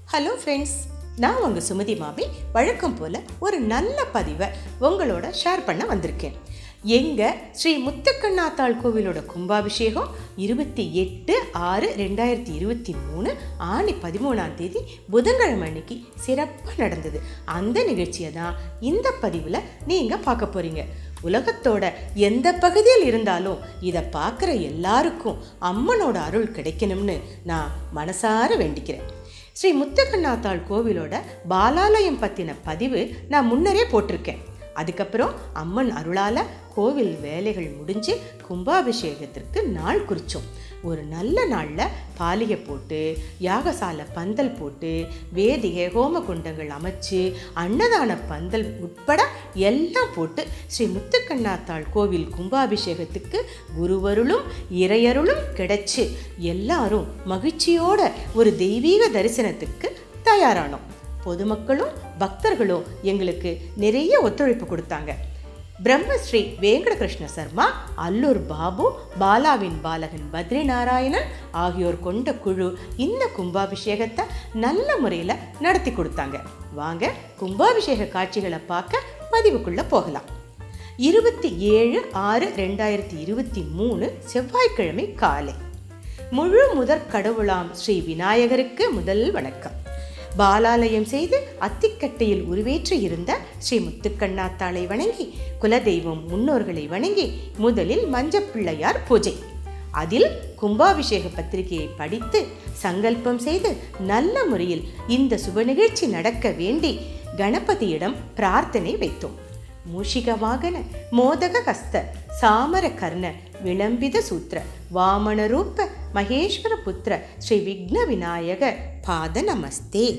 hello friends நான் உங்கள் சுமதி மாமி வழக்கம் போல் ஒரு நல்ல பதிவை உங்களோட ஷேர் பண்ண வந்திருக்கேன் எங்கள் ஸ்ரீ முத்துக்கண்ணாத்தாள் கோவிலோட கும்பாபிஷேகம் இருபத்தி எட்டு ஆறு ரெண்டாயிரத்தி இருபத்தி மூணு ஆணி பதிமூணாம் தேதி புதன்கிழமை அன்னைக்கு சிறப்பாக நடந்தது அந்த நிகழ்ச்சியை தான் இந்த பதிவில் நீங்கள் பார்க்க போகிறீங்க உலகத்தோட எந்த பகுதியில் இருந்தாலும் இதை பார்க்குற எல்லாருக்கும் அம்மனோட அருள் கிடைக்கணும்னு நான் மனசார வேண்டிக்கிறேன் ஸ்ரீ முத்துக்கண்ணாத்தாள் கோவிலோட பாலாலயம் பற்றின பதிவு நான் முன்னரே போட்டிருக்கேன் அதுக்கப்புறம் அம்மன் அருளால் கோவில் வேலைகள் முடிஞ்சு கும்பாபிஷேகத்திற்கு நாள் குறித்தோம் ஒரு நல்ல நாளில் பாலிகை போட்டு யாகசாலை பந்தல் போட்டு வேதிகை ஹோம குண்டங்கள் அமைச்சு அன்னதான பந்தல் உட்பட எல்லாம் போட்டு ஸ்ரீ முத்துக்கண்ணாத்தாள் கோவில் கும்பாபிஷேகத்துக்கு குருவருளும் இறையருளும் கிடைச்சு எல்லாரும் மகிழ்ச்சியோட ஒரு தெய்வீக தரிசனத்துக்கு தயாரானோம் பொதுமக்களும் பக்தர்களும் எங்களுக்கு நிறைய ஒத்துழைப்பு கொடுத்தாங்க பிரம்மஸ்ரீ வெங்கடகிருஷ்ண சர்மா அல்லூர் பாபு பாலாவின் பாலகன் பத்ரி நாராயணன் ஆகியோர் கொண்ட குழு இந்த கும்பாபிஷேகத்தை நல்ல முறையில் நடத்தி கொடுத்தாங்க வாங்க கும்பாபிஷேக காட்சிகளை பார்க்க பதிவுக்குள்ள போகலாம் இருபத்தி ஏழு ஆறு ரெண்டாயிரத்தி இருபத்தி மூணு செவ்வாய்க்கிழமை காலை முழு முதற் கடவுளாம் ஸ்ரீ விநாயகருக்கு முதல் வணக்கம் பாலாலயம் செய்து அத்திக்கட்டையில் உருவேற்றி இருந்த ஸ்ரீ முத்துக்கண்ணாத்தாளை வணங்கி குலதெய்வம் முன்னோர்களை வணங்கி முதலில் மஞ்சப்பிள்ளையார் பூஜை அதில் கும்பாபிஷேக பத்திரிகையை படித்து சங்கல்பம் செய்து நல்ல முறையில் இந்த சுப நிகழ்ச்சி நடக்க வேண்டி கணபதியிடம் பிரார்த்தனை வைத்தோம் மூஷிக வாகன மோதக ஹஸ்த சாமர கர்ண விளம்பித சூத்திர வாமன ரூப மகேஸ்வர புத்திர ஸ்ரீ விக்ன விநாயக பாத நமஸ்தே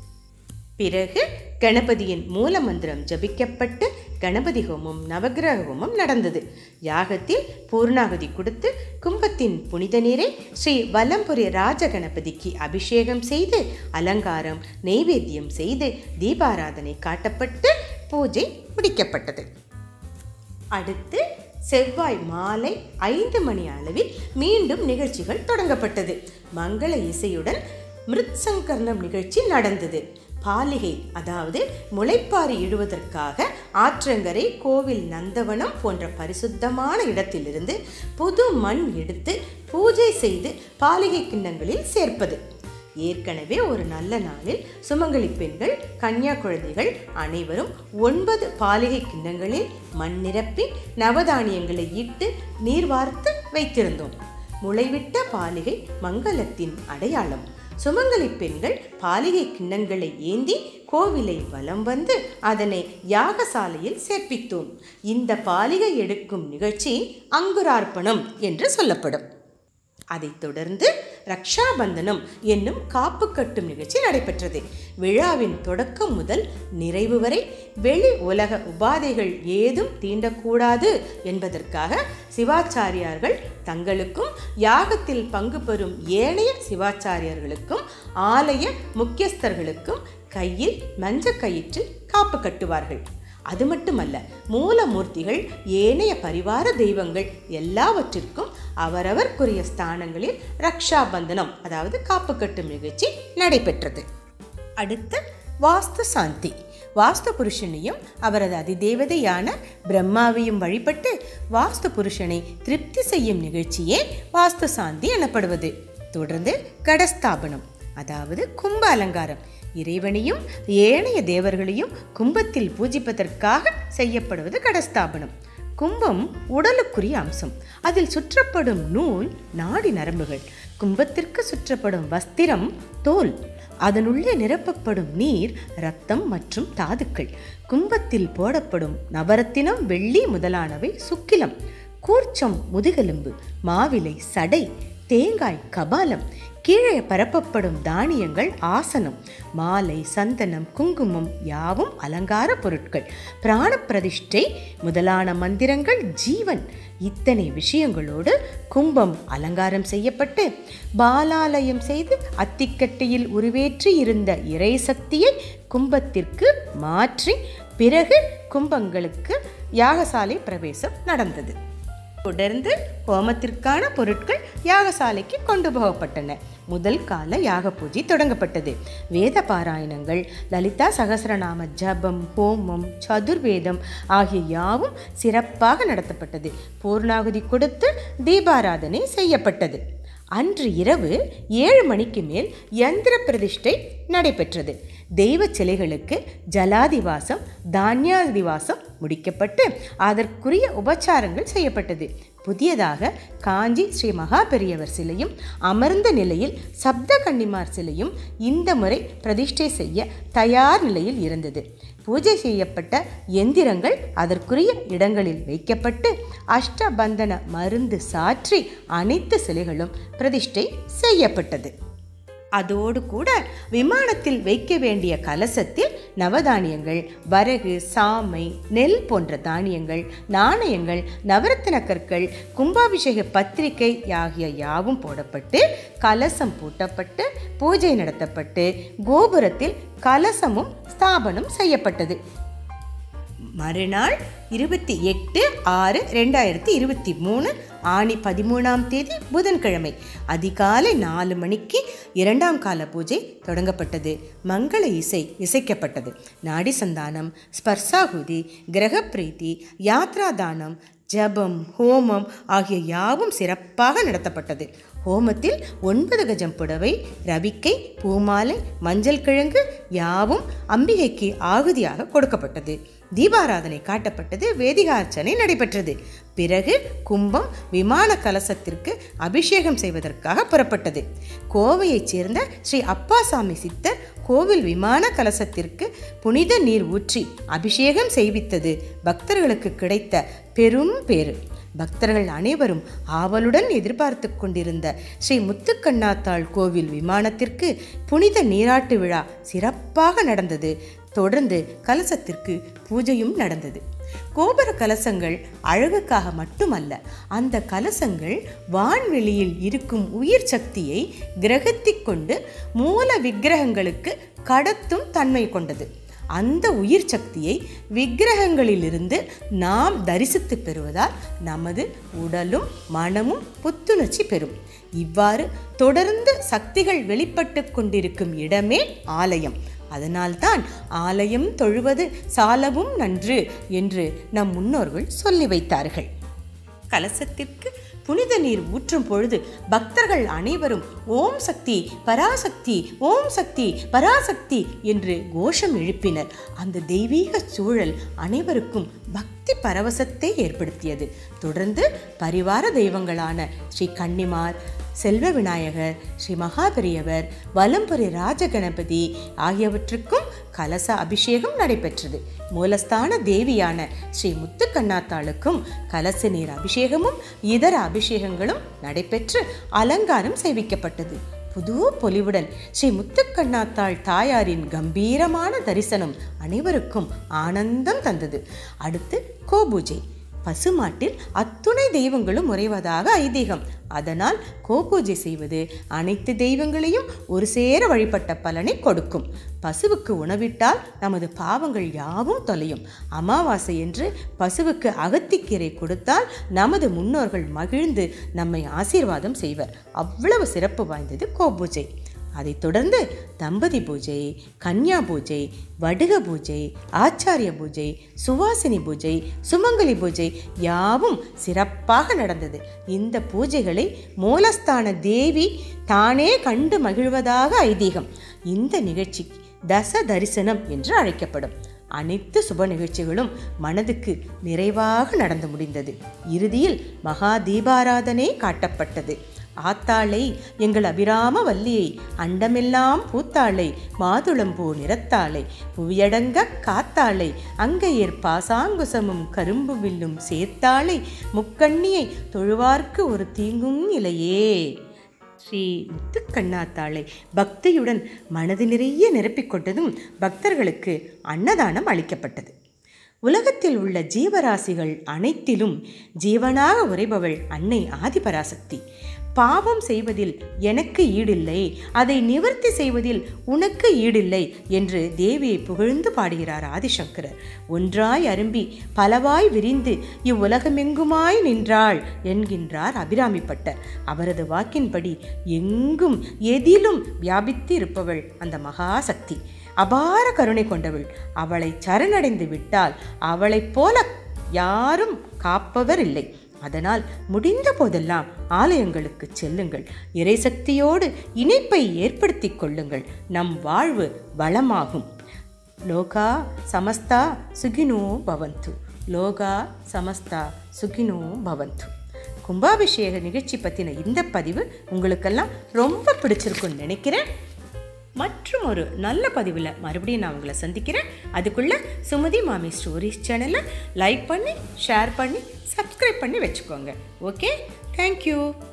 பிறகு கணபதியின் மூல மந்திரம் ஜபிக்கப்பட்டு கணபதி ஹோமம் நவகிரக ஹோமம் நடந்தது யாகத்தில் பூர்ணாகுதி கொடுத்து கும்பத்தின் புனித நீரை ஸ்ரீ வலம்புரி ராஜ கணபதிக்கு அபிஷேகம் செய்து அலங்காரம் நெய்வேத்தியம் செய்து தீபாராதனை காட்டப்பட்டு பூஜை முடிக்கப்பட்டது அடுத்து செவ்வாய் மாலை ஐந்து மணி அளவில் மீண்டும் நிகழ்ச்சிகள் தொடங்கப்பட்டது மங்கள இசையுடன் மிருத்சங்கர்ணம் நிகழ்ச்சி நடந்தது பாலிகை அதாவது முளைப்பாரி இடுவதற்காக ஆற்றங்கரை கோவில் நந்தவனம் போன்ற பரிசுத்தமான இடத்திலிருந்து புது மண் எடுத்து பூஜை செய்து பாலிகை கிண்ணங்களில் சேர்ப்பது ஏற்கனவே ஒரு நல்ல நாளில் சுமங்கலி பெண்கள் கன்னியா குழந்தைகள் அனைவரும் ஒன்பது பாலிகை கிண்ணங்களில் மண் நிரப்பி நவதானியங்களை இட்டு நீர் வார்த்து வைத்திருந்தோம் முளைவிட்ட பாலிகை மங்களத்தின் அடையாளம் சுமங்கலி பெண்கள் பாலிகை கிண்ணங்களை ஏந்தி கோவிலை வலம் வந்து அதனை யாகசாலையில் சேர்ப்பித்தோம் இந்த பாலிகை எடுக்கும் நிகழ்ச்சி அங்குரார்ப்பணம் என்று சொல்லப்படும் அதைத் தொடர்ந்து ரக்ஷாபந்தனம் என்னும் காப்பு கட்டும் நிகழ்ச்சி நடைபெற்றது விழாவின் தொடக்கம் முதல் நிறைவு வரை வெளி உலக உபாதைகள் ஏதும் தீண்டக்கூடாது என்பதற்காக சிவாச்சாரியார்கள் தங்களுக்கும் யாகத்தில் பங்கு பெறும் ஏனைய சிவாச்சாரியார்களுக்கும் ஆலய முக்கியஸ்தர்களுக்கும் கையில் மஞ்ச கயிற்றில் காப்பு கட்டுவார்கள் அது மட்டுமல்ல மூலமூர்த்திகள் ஏனைய பரிவார தெய்வங்கள் எல்லாவற்றிற்கும் அவரவர்க்குரிய ஸ்தானங்களில் ரக்ஷாபந்தனம் அதாவது காப்பு கட்டும் நிகழ்ச்சி நடைபெற்றது அடுத்து வாஸ்து சாந்தி வாஸ்து புருஷனையும் அவரது அதிதேவதையான பிரம்மாவையும் வழிபட்டு வாஸ்து புருஷனை திருப்தி செய்யும் நிகழ்ச்சியே வாஸ்து சாந்தி எனப்படுவது தொடர்ந்து கடஸ்தாபனம் அதாவது கும்ப அலங்காரம் இறைவனையும் ஏனைய தேவர்களையும் கும்பத்தில் பூஜிப்பதற்காக செய்யப்படுவது கடஸ்தாபனம் கும்பம் உடலுக்குரிய அம்சம் அதில் சுற்றப்படும் நூல் நாடி நரம்புகள் கும்பத்திற்கு சுற்றப்படும் வஸ்திரம் தோல் அதனுள்ளே நிரப்பப்படும் நீர் இரத்தம் மற்றும் தாதுக்கள் கும்பத்தில் போடப்படும் நவரத்தினம் வெள்ளி முதலானவை சுக்கிலம் கூர்ச்சம் முதுகெலும்பு மாவிலை சடை தேங்காய் கபாலம் கீழே பரப்பப்படும் தானியங்கள் ஆசனம் மாலை சந்தனம் குங்குமம் யாவும் அலங்கார பொருட்கள் பிராண பிரதிஷ்டை முதலான மந்திரங்கள் ஜீவன் இத்தனை விஷயங்களோடு கும்பம் அலங்காரம் செய்யப்பட்டு பாலாலயம் செய்து அத்திக்கட்டையில் உருவேற்றி இருந்த இறை சக்தியை கும்பத்திற்கு மாற்றி பிறகு கும்பங்களுக்கு யாகசாலை பிரவேசம் நடந்தது தொடர்ந்து ஹோமத்திற்கான பொருட்கள் யாகசாலைக்கு கொண்டு போகப்பட்டன முதல் கால யாக பூஜை தொடங்கப்பட்டது வேத பாராயணங்கள் லலிதா சகசரநாம ஜபம் ஹோமம் சதுர்வேதம் ஆகிய யாவும் சிறப்பாக நடத்தப்பட்டது பூர்ணாகுதி கொடுத்து தீபாராதனை செய்யப்பட்டது அன்று இரவு ஏழு மணிக்கு மேல் யந்திர பிரதிஷ்டை நடைபெற்றது தெய்வ சிலைகளுக்கு ஜலாதிவாசம் தானியாதிவாசம் முடிக்கப்பட்டு அதற்குரிய உபச்சாரங்கள் செய்யப்பட்டது புதியதாக காஞ்சி ஸ்ரீ மகா பெரியவர் சிலையும் அமர்ந்த நிலையில் சப்த கன்னிமார் சிலையும் இந்த முறை பிரதிஷ்டை செய்ய தயார் நிலையில் இருந்தது பூஜை செய்யப்பட்ட எந்திரங்கள் அதற்குரிய இடங்களில் வைக்கப்பட்டு அஷ்டபந்தன மருந்து சாற்றி அனைத்து சிலைகளும் பிரதிஷ்டை செய்யப்பட்டது அதோடு கூட விமானத்தில் வைக்க வேண்டிய கலசத்தில் நவதானியங்கள் வரகு சாமை நெல் போன்ற தானியங்கள் நாணயங்கள் நவரத்தின கற்கள் கும்பாபிஷேக பத்திரிகை ஆகிய யாவும் போடப்பட்டு கலசம் பூட்டப்பட்டு பூஜை நடத்தப்பட்டு கோபுரத்தில் கலசமும் ஸ்தாபனம் செய்யப்பட்டது மறுநாள் இருபத்தி எட்டு ஆறு ரெண்டாயிரத்தி இருபத்தி மூணு ஆணி பதிமூணாம் தேதி புதன்கிழமை அதிகாலை நாலு மணிக்கு இரண்டாம் கால பூஜை தொடங்கப்பட்டது மங்கள இசை இசைக்கப்பட்டது நாடி சந்தானம் ஸ்பர்சாகுதி கிரகப்பிரீத்தி யாத்ரா தானம் ஜபம் ஹோமம் ஆகிய யாவும் சிறப்பாக நடத்தப்பட்டது ஹோமத்தில் ஒன்பது கஜம் புடவை ரவிக்கை பூமாலை மஞ்சள் கிழங்கு யாவும் அம்பிகைக்கு ஆகுதியாக கொடுக்கப்பட்டது தீபாராதனை காட்டப்பட்டது வேதிகார்ச்சனை நடைபெற்றது பிறகு கும்பம் விமான கலசத்திற்கு அபிஷேகம் செய்வதற்காக புறப்பட்டது கோவையைச் சேர்ந்த ஸ்ரீ அப்பாசாமி சித்தர் கோவில் விமான கலசத்திற்கு புனித நீர் ஊற்றி அபிஷேகம் செய்வித்தது பக்தர்களுக்கு கிடைத்த பெரும் பேறு பக்தர்கள் அனைவரும் ஆவலுடன் எதிர்பார்த்து கொண்டிருந்த ஸ்ரீ முத்துக்கண்ணாத்தாள் கோவில் விமானத்திற்கு புனித நீராட்டு விழா சிறப்பாக நடந்தது தொடர்ந்து கலசத்திற்கு பூஜையும் நடந்தது கோபுர கலசங்கள் அழகுக்காக மட்டுமல்ல அந்த கலசங்கள் வான்வெளியில் இருக்கும் உயிர் சக்தியை கிரகித்திக் கொண்டு மூல விக்கிரகங்களுக்கு கடத்தும் தன்மை கொண்டது அந்த உயிர் சக்தியை விக்கிரகங்களிலிருந்து நாம் தரிசித்து பெறுவதால் நமது உடலும் மனமும் புத்துணர்ச்சி பெறும் இவ்வாறு தொடர்ந்து சக்திகள் வெளிப்பட்டு கொண்டிருக்கும் இடமே ஆலயம் அதனால்தான் ஆலயம் தொழுவது சாலவும் நன்று என்று நம் முன்னோர்கள் சொல்லி வைத்தார்கள் கலசத்திற்கு புனித நீர் ஊற்றும் பொழுது பக்தர்கள் அனைவரும் ஓம் சக்தி பராசக்தி ஓம் சக்தி பராசக்தி என்று கோஷம் எழுப்பினர் அந்த தெய்வீக சூழல் அனைவருக்கும் பக்தி பரவசத்தை ஏற்படுத்தியது தொடர்ந்து பரிவார தெய்வங்களான ஸ்ரீ கன்னிமார் செல்வ விநாயகர் ஸ்ரீ மகாபெரியவர் வலம்புரி ராஜகணபதி ஆகியவற்றுக்கும் கலச அபிஷேகம் நடைபெற்றது மூலஸ்தான தேவியான ஸ்ரீ முத்துக்கண்ணாத்தாளுக்கும் கலச நீர் அபிஷேகமும் இதர அபிஷேகங்களும் நடைபெற்று அலங்காரம் செய்விக்கப்பட்டது புது பொலிவுடன் ஸ்ரீ முத்துக்கண்ணாத்தாள் தாயாரின் கம்பீரமான தரிசனம் அனைவருக்கும் ஆனந்தம் தந்தது அடுத்து கோபூஜை பசுமாட்டில் அத்துணை தெய்வங்களும் உறைவதாக ஐதீகம் அதனால் கோபூஜை செய்வது அனைத்து தெய்வங்களையும் ஒரு சேர வழிபட்ட பலனை கொடுக்கும் பசுவுக்கு உணவிட்டால் நமது பாவங்கள் யாவும் தொலையும் அமாவாசை என்று பசுவுக்கு அகத்திக்கீரை கொடுத்தால் நமது முன்னோர்கள் மகிழ்ந்து நம்மை ஆசீர்வாதம் செய்வர் அவ்வளவு சிறப்பு வாய்ந்தது கோபூஜை அதைத் தொடர்ந்து தம்பதி பூஜை கன்யா பூஜை வடுக பூஜை ஆச்சாரிய பூஜை சுவாசினி பூஜை சுமங்கலி பூஜை யாவும் சிறப்பாக நடந்தது இந்த பூஜைகளை மூலஸ்தான தேவி தானே கண்டு மகிழ்வதாக ஐதீகம் இந்த நிகழ்ச்சி தச தரிசனம் என்று அழைக்கப்படும் அனைத்து சுப நிகழ்ச்சிகளும் மனதுக்கு நிறைவாக நடந்து முடிந்தது இறுதியில் மகா தீபாராதனை காட்டப்பட்டது ஆத்தாளை எங்கள் அபிராம வல்லியை அண்டமெல்லாம் பூத்தாளை மாதுளம்பூ நிறத்தாளை புவியடங்க காத்தாளை அங்கையர் பாசாங்குசமும் கரும்பு வில்லும் சேர்த்தாளை முக்கண்ணியை தொழுவார்க்கு ஒரு தீங்கும் இலையே ஸ்ரீ முத்துக்கண்ணாத்தாளை பக்தியுடன் மனது நிறைய நிரப்பிக்கொண்டதும் பக்தர்களுக்கு அன்னதானம் அளிக்கப்பட்டது உலகத்தில் உள்ள ஜீவராசிகள் அனைத்திலும் ஜீவனாக உறைபவள் அன்னை ஆதிபராசக்தி பாவம் செய்வதில் எனக்கு ஈடில்லை அதை நிவர்த்தி செய்வதில் உனக்கு ஈடில்லை என்று தேவியை புகழ்ந்து பாடுகிறார் ஆதிசங்கரர் ஒன்றாய் அரும்பி பலவாய் விரிந்து இவ்வுலகமெங்குமாய் நின்றாள் என்கின்றார் அபிராமிப்பட்டர் அவரது வாக்கின்படி எங்கும் எதிலும் வியாபித்து இருப்பவள் அந்த மகாசக்தி அபார கருணை கொண்டவள் அவளை சரணடைந்து விட்டால் அவளைப் போல யாரும் காப்பவர் இல்லை அதனால் முடிந்த போதெல்லாம் ஆலயங்களுக்கு செல்லுங்கள் இறைசக்தியோடு இணைப்பை ஏற்படுத்தி கொள்ளுங்கள் நம் வாழ்வு வளமாகும் லோகா சமஸ்தா சுகினோ பவந்து லோகா சமஸ்தா சுகினோ பவந்து கும்பாபிஷேக நிகழ்ச்சி பற்றின இந்த பதிவு உங்களுக்கெல்லாம் ரொம்ப பிடிச்சிருக்குன்னு நினைக்கிறேன் மற்றும் ஒரு நல்ல பதிவில் மறுபடியும் நான் உங்களை சந்திக்கிறேன் அதுக்குள்ளே சுமதி மாமி ஸ்டோரிஸ் சேனலை லைக் பண்ணி ஷேர் பண்ணி சப்ஸ்கிரைப் பண்ணி வச்சுக்கோங்க ஓகே தேங்க்யூ